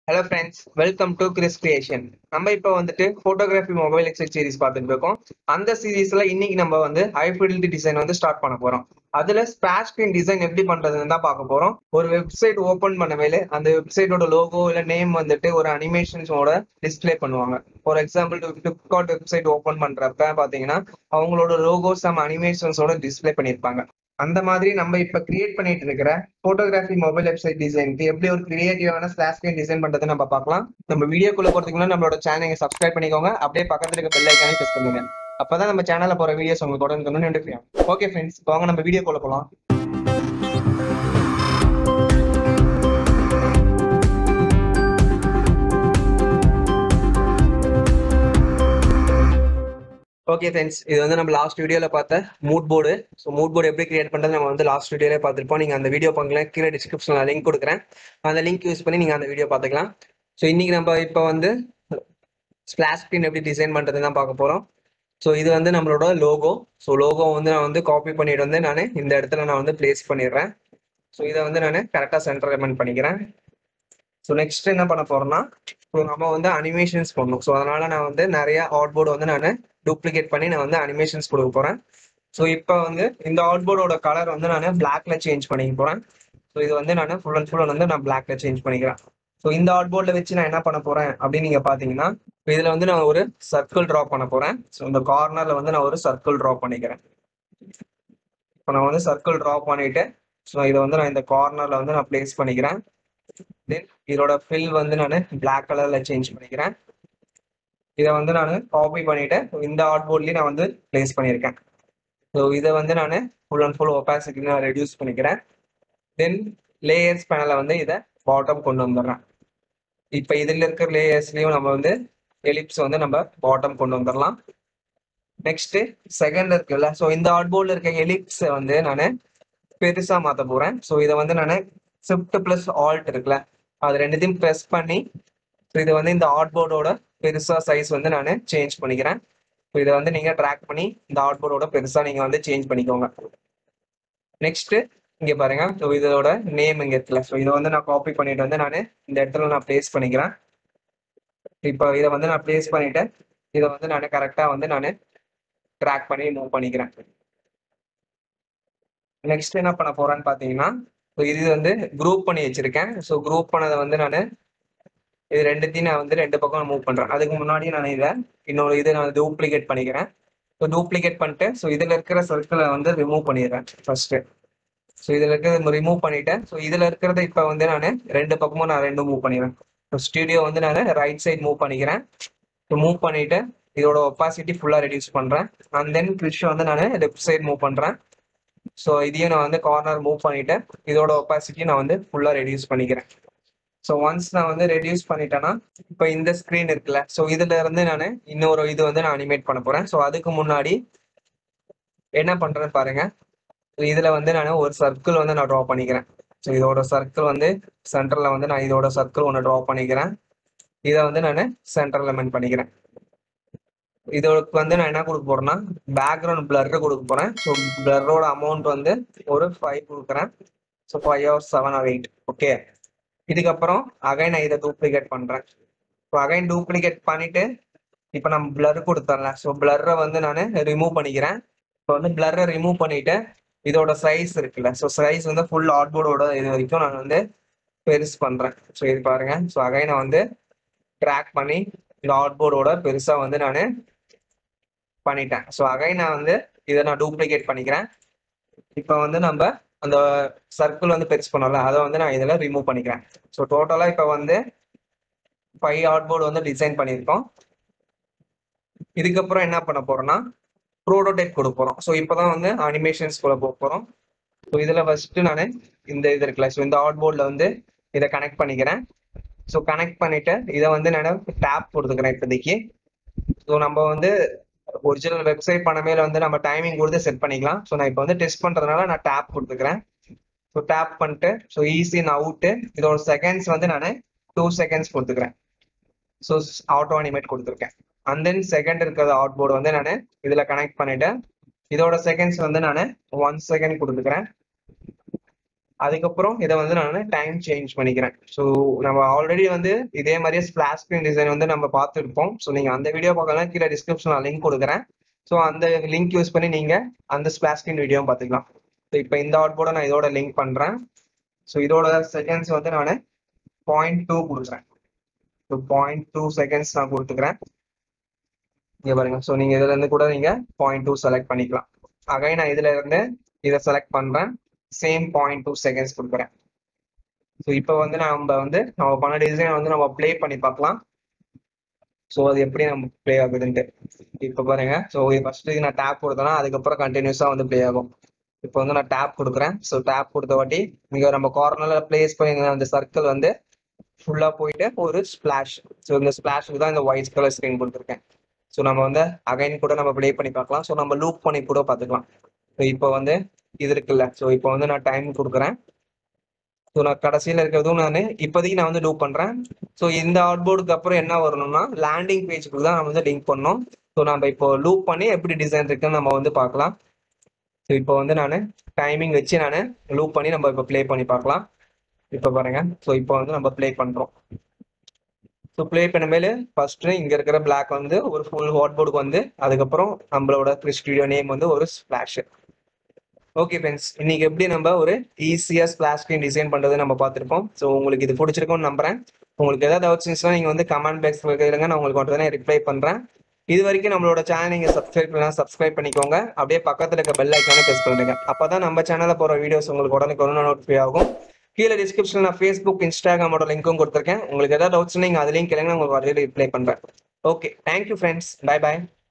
hello friends welcome to Kris creation நம்ம இப்போ வந்துட்டு ஃபோட்டோகிராஃபி மொபைல் எக்ஸல் சீரிஸ் பார்த்துட்டு இருக்கோம் அந்த சீரீஸ்ல இன்னைக்கு நம்ம வந்து ஹை ஃபிடிலிட்டி டிசைன் வந்து ஸ்டார்ட் பண்ண போறோம் அதுல ஸ்பிளாஷ் ஸ்கிரீன் டிசைன் எப்படி பண்றதுன்னு தான் பார்க்க போறோம் ஒரு வெப்சைட் ஓபன் பண்ண மேலே அந்த வெப்சைட்டோட லோகோ இல்ல நேம் வந்துட்டு ஒரு அனிமேஷன்ஸோட டிஸ்ப்ளே பண்ணுவாங்க for example Flipkart website open பண்றப்ப பாத்தீங்கன்னா அவங்களோட லோகோஸ் நம்ம அனிமேஷன்ஸோட டிஸ்ப்ளே பண்ணியிருப்பாங்க அந்த மாதிரி நம்ம இப்ப கிரியேட் பண்ணிட்டு இருக்கிற போட்டோகிராஃபி மொபைல் வெப்சைட் டிசைனுக்கு எப்படி ஒரு கிரியேட்டிவான ஸ்லாஷ் ஸ்கிரீன் டிசைன் பண்றது நம்ம பார்க்கலாம் நம்ம வீடியோக்குள்ள போறதுக்கு முன்னாடி நம்மளோட சேனலை சப்ஸ்கிரைப் பண்ணிக்கோங்க அப்படியே பக்கத்துல இருக்க பெல் ஐக்கானே பிரஸ் பண்ணுங்க அப்பதான் நம்ம சேனல்ல போற வீடியோஸ் உங்களுக்கு தொடர்ந்து நோட்டிஃபை ஆகும் ஓகே ஃப்ரெண்ட்ஸ் வாங்க நம்ம வீடியோக்குள்ள போலாம் ஓகே ஃப்ரெண்ட்ஸ் இது வந்து நம்ம லாஸ்ட் வீடியோல பார்த்த mood board so mood board எப்படி கிரியேட் பண்றது நம்ம வந்து லாஸ்ட் வீடியோல பார்த்துருப்போம் நீங்க அந்த வீடியோ பார்க்கலாம் கீழே டிஸ்கிரிப்ஷன்ல லிங்க் கொடுக்குறேன் அந்த லிங்க் யூஸ் பண்ணி நீங்க அந்த வீடியோ பார்த்துக்கலாம் ஸோ இன்னைக்கு நம்ம இப்போ வந்து ஸ்பிளாஷ் ஸ்க்ரீன் எப்படி டிசைன் பண்றது தான் பார்க்க போறோம் ஸோ இது வந்து நம்மளோட லோகோ ஸோ லோகோ வந்து நான் வந்து காப்பி பண்ணிட்டு வந்து நான் இந்த இடத்துல நான் வந்து பிளேஸ் பண்ணிடுறேன் ஸோ இதை வந்து நான் கரெக்டாக சென்டர் எலிமெண்ட் பண்ணிக்கிறேன் ஸோ நெக்ஸ்ட் என்ன பண்ண போறோம்னா ஸோ நம்ம வந்து அனிமேஷன்ஸ் பண்ணணும் ஸோ அதனால நான் வந்து நிறைய ஆட் போர்டு வந்து நான் டூப்ளிகேட் பண்ணி நான் வந்து அனிமேஷன்ஸ் கொடுக்க போறேன் ஸோ இப்போ வந்து இந்த ஆட் போர்டோட கலர் வந்து நான் பிளாக்ல சேஞ்ச் பண்ணிக்க போறேன் ஸோ இது வந்து நான் ஃபுல் அண்ட் ஃபுல் வந்து நான் பிளாக்ல சேஞ்ச் பண்ணிக்கிறேன் ஸோ இந்த ஆட் போர்டில் வச்சு நான் என்ன பண்ண போறேன் அப்படின்னு நீங்க பாத்தீங்கன்னா இதுல வந்து நான் ஒரு சர்க்கிள் ட்ரா பண்ண போறேன் ஸோ இந்த கார்னர்ல வந்து நான் ஒரு சர்க்கிள் ட்ரா பண்ணிக்கிறேன் இப்போ நான் வந்து சர்க்கிள் ட்ரா பண்ணிட்டு ஸோ இதை வந்து நான் இந்த கார்னர்ல வந்து நான் பிளேஸ் பண்ணிக்கிறேன் தென் இதோட ஃபில் வந்து நான் பிளாக் கலர்ல சேஞ்ச் பண்ணிக்கிறேன் இதை வந்து நான் காப்பி பண்ணிட்டு இந்த ஆர்ட் போர்ட்லயும் நான் வந்து பிளேஸ் பண்ணியிருக்கேன் ஸோ இதை வந்து நான் ஃபுல் அண்ட் ஃபுல் ஒப்பாசிட்டி நான் ரெடியூஸ் பண்ணிக்கிறேன் தென் லேயர்ஸ் பேனலை வந்து இதை பாட்டம் கொண்டு வந்துடுறேன் இப்போ இதில் இருக்கிற லேயர்ஸ்லையும் நம்ம வந்து எலிப்ஸ் வந்து நம்ம பாட்டம் கொண்டு வந்துடலாம் நெக்ஸ்ட் செகண்ட் இருக்குல்ல ஸோ இந்த ஆர்ட் போர்டில் இருக்க எலிப்ஸை வந்து நான் பெருசா மாற்ற போறேன் ஸோ இதை வந்து நான் ஷிஃப்ட் பிளஸ் ஆல்ட் இருக்குல்ல அது ரெண்டுத்தையும் ப்ரெஸ் பண்ணி ஸோ இதை வந்து இந்த ஆர்ட் போர்டோட பெருசா சைஸ் வந்து நான் சேஞ்ச் பண்ணிக்கிறேன் ஸோ இதை வந்து நீங்க ட்ராக் பண்ணி இந்த ஆர்ட் போர்டோட பெருசா நீங்க வந்து சேஞ்ச் பண்ணிக்கோங்க நெக்ஸ்ட் இங்க பாருங்க ஸோ இதோட நேம் இங்க இருக்குல்ல ஸோ இதை வந்து நான் காப்பி பண்ணிட்டு வந்து நான் இந்த இடத்துல நான் பிளேஸ் பண்ணிக்கிறேன் இப்போ இதை வந்து நான் பிளேஸ் பண்ணிட்டு இதை வந்து நான் கரெக்டா வந்து நான் ட்ராக் பண்ணி மூவ் பண்ணிக்கிறேன் நெக்ஸ்ட் என்ன பண்ண போறேன்னு பாத்தீங்கன்னா இது வந்து குரூப் பண்ணி வச்சிருக்கேன் ஸோ குரூப் பண்ணதை வந்து நான் இது ரெண்டுத்தையும் நான் வந்து ரெண்டு பக்கம் மூவ் பண்றேன் அதுக்கு முன்னாடி நான் இதை இன்னொரு இதை நான் டூப்ளிகேட் பண்ணிக்கிறேன் ஸோ டூப்ளிகேட் பண்ணிட்டு ஸோ இதுல இருக்கிற சர்க்கிளை வந்து ரிமூவ் பண்ணிடுறேன் ஃபர்ஸ்ட் ஸோ இதுல இருக்கிறத ரிமூவ் பண்ணிட்டேன் ஸோ இதுல இருக்கிறத இப்போ வந்து நான் ரெண்டு பக்கமும் நான் ரெண்டும் மூவ் பண்ணிடுறேன் ஸோ ஸ்டுடியோ வந்து நான் ரைட் சைட் மூவ் பண்ணிக்கிறேன் ஸோ மூவ் பண்ணிட்டு இதோட ஒப்பாசிட்டி ஃபுல்லா ரெடியூஸ் பண்றேன் அண்ட் தென் கிறிஷ் வந்து நான் லெஃப்ட் சைட் மூவ் பண்றேன் ஸோ இதையும் நான் வந்து கார்னர் மூவ் பண்ணிட்டு இதோட ஒப்பாசிட்டி நான் வந்து ஃபுல்லா ரெடியூஸ் பண்ணிக்கிறேன் ஸோ ஒன்ஸ் நான் வந்து ரெடியூஸ் பண்ணிட்டேன்னா இப்போ இந்த ஸ்க்ரீன் இருக்குல்ல ஸோ இதுல இருந்து நான் இன்னொரு இது வந்து நான் அனிமேட் பண்ண போறேன் ஸோ அதுக்கு முன்னாடி என்ன பண்றேன்னு பாருங்க இதுல வந்து நான் ஒரு சர்க்கிள் வந்து நான் ட்ரா பண்ணிக்கிறேன் ஸோ இதோட சர்க்கிள் வந்து சென்டர்ல வந்து நான் இதோட சர்க்கிள் ஒன்று ட்ரா பண்ணிக்கிறேன் இதை வந்து நான் சென்டர் எலமெண்ட் பண்ணிக்கிறேன் இதோக்கு வந்து நான் என்ன கொடுக்க போறேன்னா பேக்ரவுண்ட் பிளர் கொடுக்க போறேன் ஸோ பிளரோட அமௌண்ட் வந்து ஒரு ஃபைவ் கொடுக்குறேன் so five or seven or eight okay இதுக்கப்புறம் அகைன் நான் இதை டூப்ளிகேட் பண்றேன் ஸோ அகைன் டூப்ளிகேட் பண்ணிட்டு இப்போ நம்ம பிளர் கொடுத்துறல ஸோ பிளர்ரை வந்து நான் ரிமூவ் பண்ணிக்கிறேன் இப்போ வந்து பிளர்ரை ரிமூவ் பண்ணிட்டு இதோட சைஸ் இருக்குல்ல ஸோ சைஸ் வந்து ஃபுல் ஆட்போர்டோட இது வரைக்கும் நான் வந்து பெருசு பண்றேன் ஸோ இது பாருங்க ஸோ அகைன் நான் வந்து ட்ராக் பண்ணி இந்த ஆட்போர்டோட பெருசா வந்து நான் பண்ணிட்டேன் ஸோ அகைன் நான் வந்து இதை நான் டூப்ளிகேட் பண்ணிக்கிறேன் இப்போ வந்து நம்ம அந்த சர்க்கிள் வந்து பெருசு பண்ணல அதை வந்து நான் இதில் ரிமூவ் பண்ணிக்கிறேன் ஸோ டோட்டலாக இப்போ வந்து ஃபைவ் ஆர்ட் போர்டு வந்து டிசைன் பண்ணியிருக்கோம் இதுக்கப்புறம் என்ன பண்ண போறோம்னா ப்ரோட்டோடைப் கொடுக்க போகிறோம் ஸோ இப்போ தான் வந்து அனிமேஷன்ஸ் கூட போக போகிறோம் ஸோ இதில் ஃபர்ஸ்ட்டு நான் இந்த இது இருக்குல்ல ஸோ இந்த ஆர்ட் போர்டில் வந்து இதை கனெக்ட் பண்ணிக்கிறேன் ஸோ கனெக்ட் பண்ணிட்டு இதை வந்து நான் டேப் கொடுத்துக்கிறேன் இப்போதைக்கு ஸோ நம்ம வந்து ஒரிஜினல் வெப்சைட் பண்ணமேல வந்து நம்ம டைமிங் கொடுத்து செட் பண்ணிக்கலாம் ஸோ நான் இப்போ வந்து டெஸ்ட் பண்றதுனால நான் டேப் கொடுத்துக்கிறேன் ஸோ டேப் பண்ணிட்டு ஸோ ஈஸி நான் அவுட்டு இதோட செகண்ட்ஸ் வந்து நான் டூ செகண்ட்ஸ் கொடுத்துக்கிறேன் ஸோ ஆட்டோ அனிமேட் கொடுத்துருக்கேன் அண்ட் தென் செகண்ட் இருக்கிற அவுட் போர்டு வந்து நான் இதில் கனெக்ட் பண்ணிட்டேன் இதோட செகண்ட்ஸ் வந்து நான் ஒன் செகண்ட் கொடுத்துக்கிறேன் அதுக்கப்புறம் இதை வந்து நான் டைம் சேஞ்ச் பண்ணிக்கிறேன் ஸோ நம்ம ஆல்ரெடி வந்து இதே மாதிரியே ஸ்பிளாஷ் ஸ்க்ரீன் டிசைன் வந்து நம்ம பார்த்துருப்போம் ஸோ நீங்கள் அந்த வீடியோ பார்க்கலாம் கீழே டிஸ்கிரிப்ஷனில் லிங்க் கொடுக்குறேன் ஸோ அந்த லிங்க் யூஸ் பண்ணி நீங்கள் அந்த ஸ்பிளாஷ் ஸ்க்ரீன் வீடியோவும் பார்த்துக்கலாம் ஸோ இப்போ இந்த அவுட் போர்டை நான் இதோட லிங்க் பண்ணுறேன் ஸோ இதோட செகண்ட்ஸ் வந்து நான் பாயிண்ட் டூ கொடுக்குறேன் ஸோ பாயிண்ட் டூ செகண்ட்ஸ் நான் கொடுத்துக்கிறேன் இங்கே பாருங்க ஸோ நீங்கள் இதுல இருந்து கூட நீங்கள் பாயிண்ட் டூ செலக்ட் பண்ணிக்கலாம் அகைன் நான் இதுல இருந்து இதை செலக்ட் பண்ணுறேன் சேம் பாயிண்ட் டூ செகண்ட்ஸ் கொடுக்குறேன் ஸோ இப்போ வந்து நம்ம வந்து நம்ம பண்ண டிசைனை வந்து நம்ம ப்ளே பண்ணி பார்க்கலாம் ஸோ அது எப்படி நம்ம ப்ளே ஆகுதுன்ட்டு இப்போ பாருங்க ஸோ ஃபர்ஸ்ட் நான் டேப் கொடுத்தேன்னா அதுக்கப்புறம் கண்டினியூஸாக வந்து ப்ளே ஆகும் இப்போ வந்து நான் டேப் கொடுக்குறேன் ஸோ டேப் கொடுத்த வாட்டி இங்கே நம்ம கார்னரில் பிளேஸ் பண்ணி அந்த சர்க்கிள் வந்து ஃபுல்லாக போயிட்டு ஒரு ஸ்பிளாஷ் ஸோ இந்த ஸ்பிளாஷுக்கு தான் இந்த ஒயிட் கலர் ஸ்க்ரீன் கொடுத்துருக்கேன் ஸோ நம்ம வந்து அகைன் கூட நம்ம ப்ளே பண்ணி பார்க்கலாம் ஸோ நம்ம லூப் பண்ணி கூட பார்த்துக்கலாம் ஸோ இப்போ வந்து இது இருக்குல்ல ஸோ இப்போ வந்து நான் டைம் கொடுக்குறேன் ஸோ நான் கடைசியில் இருக்கிறதும் நான் இப்போதைக்கு நான் வந்து லூப் பண்ணுறேன் ஸோ இந்த அவுட்போர்டுக்கு அப்புறம் என்ன வரணும்னா லேண்டிங் பேஜுக்கு தான் நம்ம வந்து லிங்க் பண்ணோம் ஸோ நம்ம இப்போ லூப் பண்ணி எப்படி டிசைன் இருக்குன்னு நம்ம வந்து பார்க்கலாம் ஸோ இப்போ வந்து நான் டைமிங் வச்சு நான் லூப் பண்ணி நம்ம இப்போ ப்ளே பண்ணி பார்க்கலாம் இப்போ பாருங்க ஸோ இப்போ வந்து நம்ம ப்ளே பண்ணுறோம் ஸோ ப்ளே பண்ண மேலே ஃபர்ஸ்ட் இங்கே இருக்கிற பிளாக் வந்து ஒரு ஃபுல் ஹாட் போர்டுக்கு வந்து அதுக்கப்புறம் நம்மளோட ஸ்டுடியோ நேம் வந்து ஒரு ஸ்பிளாஷ் ஓகே ஃப்ரெண்ட்ஸ் இன்னைக்கு எப்படி நம்ம ஒரு ஈஸியாக ஸ்பிளாஷ் ஸ்க்ரீன் டிசைன் பண்ணுறது நம்ம பார்த்துருப்போம் ஸோ உங்களுக்கு இது பிடிச்சிருக்கும்னு நம்புறேன் உங்களுக்கு ஏதாவது டவுட்ஸ் இருந்துச்சுன்னா நீங்கள் வந்து கமெண்ட் பாக்ஸில் கேளுங்க நான் உங்களுக்கு உடனே ரிப்ளை பண்ணுறேன் இது வரைக்கும் நம்மளோட சேனல் நீங்கள் சப்ஸ்கிரைப் பண்ணலாம் சப்ஸ்கிரைப் பண்ணிக்கோங்க அப்படியே பக்கத்தில் இருக்க பெல் ஐக்கானே ப்ரெஸ் பண்ணுங்க அப்போ தான் நம்ம சேனலில் போகிற வீடியோஸ் உங்களுக்கு உடனே கொரோனா நோட்டிஃபை ஆகும் கீழே டிஸ்கிரிப்ஷனில் நான் ஃபேஸ்புக் இன்ஸ்டாகிராமோட லிங்க்கும் கொடுத்துருக்கேன் உங்களுக்கு ஏதாவது டவுட்ஸ் நீங்கள் அதுலேயும் கேளுங்க நான் உங்களுக்கு வரவே ரிப்ளை பண்ணுறேன் ஓகே தேங்க்யூ ஃப்ரெண்ட்ஸ் பை பாய்